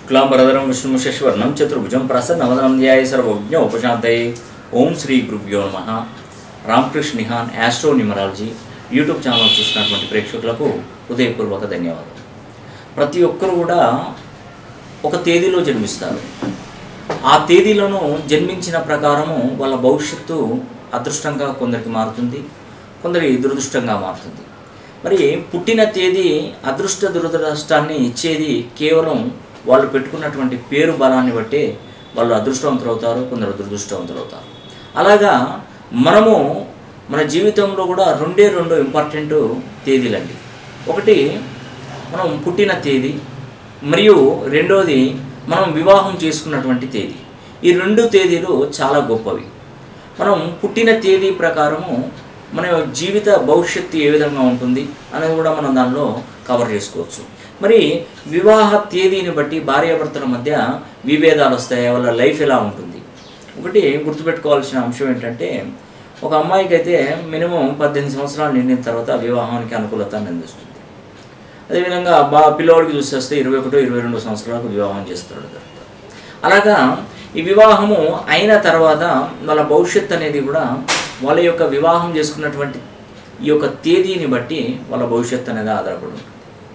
శుక్లాంబరధరం విష్ణు శశివర్ణం చతుర్భుజం ప్రసన్నవదనం ధ్యాయ సర్వజ్ఞ ఉపశాంతయే ఓం శ్రీ గురుభ్యో నమ రామకృష్ణ నిహాన్ యాస్ట్రో న్యూమరాలజీ యూట్యూబ్ ఛానల్ చూసినటువంటి ప్రేక్షకులకు హృదయపూర్వక ధన్యవాదాలు ప్రతి ఒక్కరు కూడా ఒక తేదీలో జన్మిస్తారు ఆ తేదీలను జన్మించిన ప్రకారము వాళ్ళ భవిష్యత్తు అదృష్టంగా కొందరికి మారుతుంది కొందరి దురదృష్టంగా మారుతుంది మరి పుట్టిన తేదీ అదృష్ట దురదృష్టాన్ని ఇచ్చేది కేవలం వాళ్ళు పెట్టుకున్నటువంటి పేరు బలాన్ని బట్టే వాళ్ళు అదృష్టవంతులు అవుతారు కొందరు దురదృష్టవంతులు అవుతారు అలాగా మనము మన జీవితంలో కూడా రెండే రెండు ఇంపార్టెంట్ తేదీలండి ఒకటి మనం పుట్టిన తేదీ మరియు రెండోది మనం వివాహం చేసుకున్నటువంటి తేదీ ఈ రెండు తేదీలు చాలా గొప్పవి మనం పుట్టిన తేదీ ప్రకారము మన జీవిత భవిష్యత్తు ఏ విధంగా ఉంటుంది అనేది కూడా మనం దానిలో కవర్ చేసుకోవచ్చు మరి వివాహ తేదీని బట్టి భార్యాభర్తల మధ్య విభేదాలు వస్తాయి వాళ్ళ లైఫ్ ఎలా ఉంటుంది ఒకటి గుర్తుపెట్టుకోవాల్సిన అంశం ఏంటంటే ఒక అమ్మాయికి అయితే మినిమం పద్దెనిమిది సంవత్సరాలు నిండిన తర్వాత వివాహానికి అనుకూలతను అందిస్తుంది అదేవిధంగా బా పిల్లవాడికి చూసేస్తే ఇరవై ఒకటో ఇరవై రెండు సంవత్సరాలకు వివాహం చేస్తాడు జరుగుతారు అలాగా ఈ వివాహము అయిన తర్వాత వాళ్ళ భవిష్యత్తు అనేది కూడా వాళ్ళ యొక్క వివాహం చేసుకున్నటువంటి ఈ యొక్క తేదీని బట్టి వాళ్ళ భవిష్యత్తు అనేది ఆధారపడి ఉంటుంది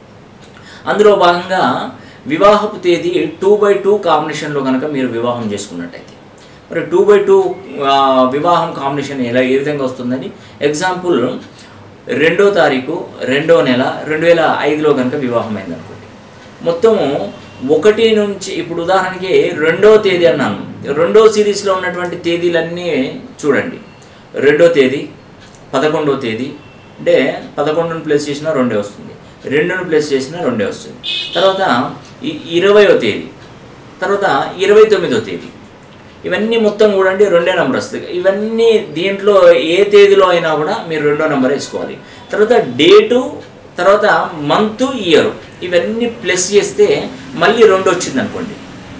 అందులో భాగంగా వివాహపు తేదీ టూ బై టూ కాంబినేషన్లో కనుక మీరు వివాహం చేసుకున్నట్టయితే మరి టూ బై టూ వివాహం కాంబినేషన్ ఎలా ఏ విధంగా వస్తుందని ఎగ్జాంపుల్ రెండో తారీఖు రెండో నెల రెండు వేల ఐదులో కనుక వివాహం అయింది అనుకోండి మొత్తము ఒకటి నుంచి ఇప్పుడు ఉదాహరణకి రెండో తేదీ అన్నాను రెండో సిరీస్లో ఉన్నటువంటి తేదీలన్నీ చూడండి రెండో తేదీ పదకొండో తేదీ అంటే పదకొండును ప్లేస్ చేసినా రెండే వస్తుంది రెండును ప్లేస్ చేసినా రెండే వస్తుంది తర్వాత ఈ ఇరవయో తేదీ తర్వాత ఇరవై తొమ్మిదో తేదీ ఇవన్నీ మొత్తం చూడండి రెండే నెంబర్ వస్తుంది ఇవన్నీ దీంట్లో ఏ తేదీలో అయినా కూడా మీరు రెండో నెంబర్ వేసుకోవాలి తర్వాత డేటు తర్వాత మంత్ ఇయర్ ఇవన్నీ ప్లస్ చేస్తే మళ్ళీ రెండు వచ్చింది అనుకోండి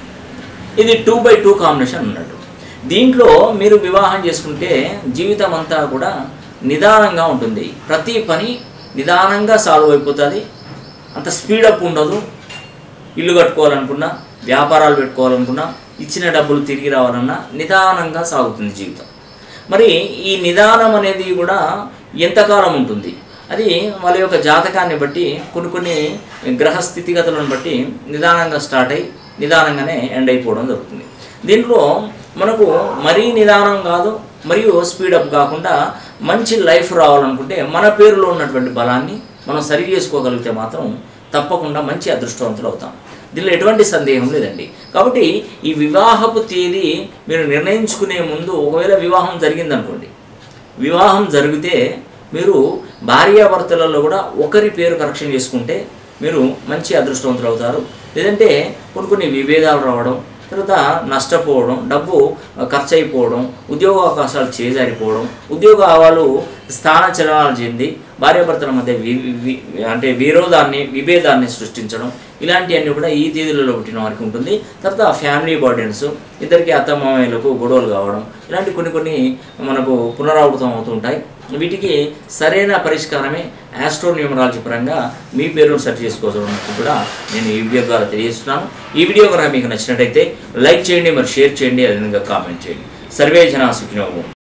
ఇది టూ బై టూ కాంబినేషన్ ఉన్నట్టు దీంట్లో మీరు వివాహం చేసుకుంటే జీవితం అంతా కూడా నిదానంగా ఉంటుంది ప్రతి పని నిదానంగా సాల్వ్ అయిపోతుంది అంత స్పీడప్ ఉండదు ఇల్లు కట్టుకోవాలనుకున్నా వ్యాపారాలు పెట్టుకోవాలనుకున్నా ఇచ్చిన డబ్బులు తిరిగి రావాలన్నా నిదానంగా సాగుతుంది జీవితం మరి ఈ నిదానం అనేది కూడా ఎంతకాలం ఉంటుంది అది వాళ్ళ యొక్క జాతకాన్ని బట్టి కొన్ని కొన్ని గ్రహ స్థితిగతులను బట్టి నిదానంగా స్టార్ట్ అయ్యి నిదానంగానే ఎండ్ అయిపోవడం జరుగుతుంది దీంట్లో మనకు మరీ నిదానం కాదు మరియు స్పీడప్ కాకుండా మంచి లైఫ్ రావాలనుకుంటే మన పేరులో ఉన్నటువంటి బలాన్ని మనం సరి చేసుకోగలిగితే మాత్రం తప్పకుండా మంచి అదృష్టవంతులు అవుతాం దీనిలో ఎటువంటి సందేహం లేదండి కాబట్టి ఈ వివాహపు తేదీ మీరు నిర్ణయించుకునే ముందు ఒకవేళ వివాహం జరిగిందనుకోండి వివాహం జరిగితే మీరు భార్యాభర్తలలో కూడా ఒకరి పేరు కరెక్షన్ చేసుకుంటే మీరు మంచి అదృష్టవంతులు అవుతారు లేదంటే కొన్ని కొన్ని విభేదాలు రావడం తర్వాత నష్టపోవడం డబ్బు ఖర్చు అయిపోవడం ఉద్యోగ అవకాశాలు చేజారిపోవడం ఉద్యోగాలు స్థానచలనాలు చెంది భార్యాభర్తల మధ్య వి వి- అంటే విరోధాన్ని విభేదాన్ని సృష్టించడం ఇలాంటివన్నీ కూడా ఈ తేదీలలో పుట్టిన వారికి ఉంటుంది తర్వాత ఫ్యామిలీ బర్డెన్స్ ఇద్దరికి అత్తమామయ్యలకు గొడవలు కావడం ఇలాంటి కొన్ని కొన్ని మనకు పునరావృతం అవుతుంటాయి వీటికి సరైన పరిష్కారమే ఆస్ట్రో న్యూమరాలజీ పరంగా మీ పేరును సెర్చ్ చేసుకోవడానికి కూడా నేను ఈ వీడియో ద్వారా తెలియజేస్తున్నాను ఈ వీడియో కనుక మీకు నచ్చినట్టయితే లైక్ చేయండి మరి షేర్ చేయండి అదేవిధంగా కామెంట్ చేయండి సర్వే జనా సుఖినోభవం